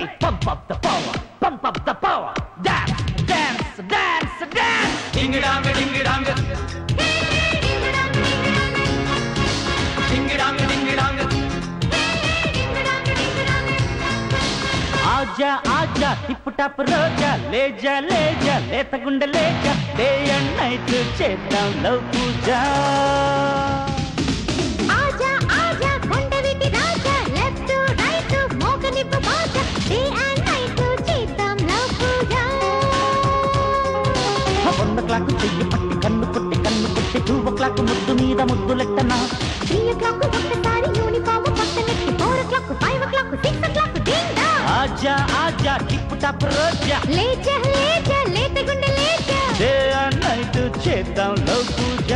Hey, pump up the power, pump up the power. Dance, dance, dance, dance. Ding dong ding dong ding dong ding dong ఆజా ఆజా tip top రోజా లేజా లేజా లేత గుండె లేజా డే అండ్ నైట్ చేద్దాం లవ్ పూజ ఆజా ఆజా కొండవీటి రాజా లెఫ్ట్ రైట్ మోగనివ్వు బాజా డే అండ్ నైట్ చేద్దాం లవ్ పూజ వంద క్లాక్ చెయ్యి పట్టి కన్ను కొట్టి కన్ను కొట్టి టూ ఓ క్లాక్ ముద్దు మీద ముద్దు లెట్టనా త్రీ ఓ క్లాక్ ఒక్కసారి యూనిఫామ్ పక్కనెట్టి four o'clock five o'clock six o'clock ding డా ఆజా ఆజా టిప్ టాప్ రోజా లేచా లేచా లేత గుండె లేచా డే అండ్ నైట్ చేద్దాం లవ్ పూజ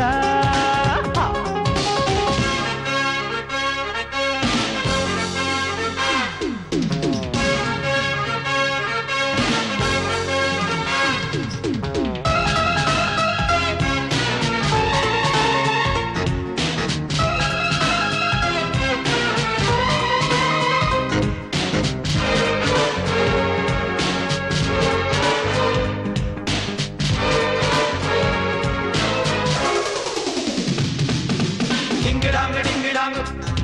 ding dong ding dong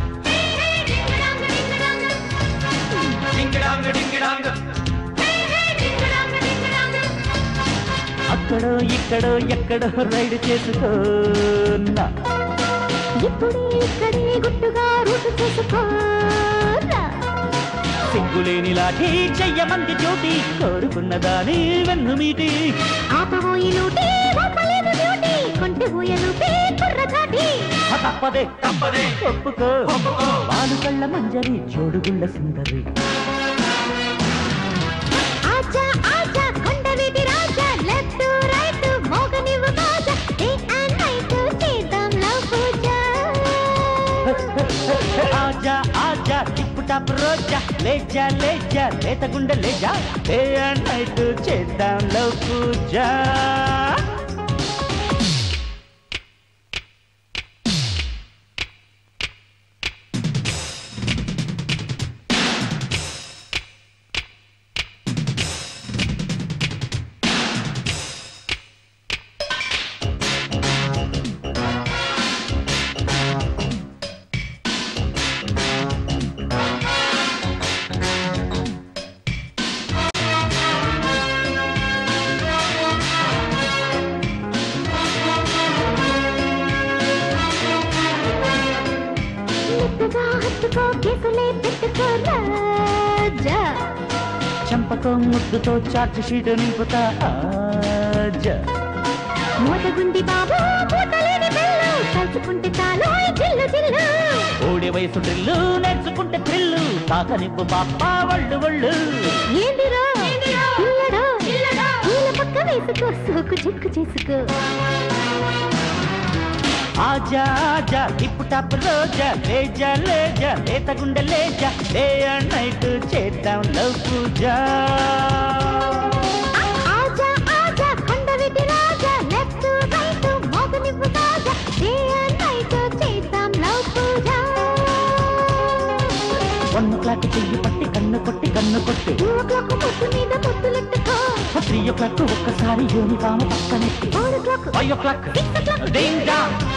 ding dong ding dong అక్కడో ఇక్కడో ఎక్కడో రైడ్ చేసుకోన్నా ఇప్పుడే ఇక్కడే గుట్టుగా రూటు చేసుకోరా సిగ్గులేని లాఠీ చెయ్యమంది జ్యోతి కోరుకున్నదాని వెన్ను మీటి ఆపబోయి లూటి ఆపలేదు బ్యూటీ కొంటె పోయలుపే కుర్రచాటి తప్పదే తప్పదే ఒప్పుకో ఒప్పుకో. వాలు కళ్ళ మంజరి జోడుగుళ్ళ సుందరి ఆజా ఆజా కొండవీటి రాజా లెఫ్ట్ రైట్ మోగనివ్వు బాజా డే అండ్ నైట్ చేద్దాం లవ్ పూజ ఆజా ఆజా టిప్పు టాప్ రోజా లేజా లేజా లేత గుండె లేజా డే అండ్ నైట్ చేద్దాం లవ్ పూజ ముద్దుగా హత్తుకో కేసులే పెట్టుకో రాజా చంపకో ముద్దుతో చార్జ్ షీట్ నింపుతా ఆజా మూతగుండి బాబు మూతలేని బెల్లు తలుచుకుంటే చాలు జిల్లు జిల్లు ఓడి వయసు డ్రిల్లు నేర్చుకుంటే థ్రిల్లు తాకనివ్వు పాప వళ్ళు వళ్ళు ఏందిరో పిల్లడో పూల పక్క వేసుకో సోకు చిక్కు చేసుకో ఆజా ఆజా టిప్పు టాప్ రోజా లేజా లేజా లేత గుండె లేజా డే అండ్ నైట్ చేద్దాం లవ్ పూజ ఆజా ఆజా కొండవీటి రాజా లెఫ్ట్ రైట్ మోగనివ్వు బాజా డే అండ్ నైట్ చేద్దాం లవ్ పూజ వన్ ఓ క్లాక్ చెయ్యి పట్టి కన్ను కొట్టి కన్ను కొట్టి టూ ఓ క్లాక్ ముద్దు మీద ముద్దులెట్టుకో త్రీ ఓ క్లాక్ ఒక్కసారి యూనిఫామ్ పక్కనెట్టి four o'clock five o'clock six o'clock ding dong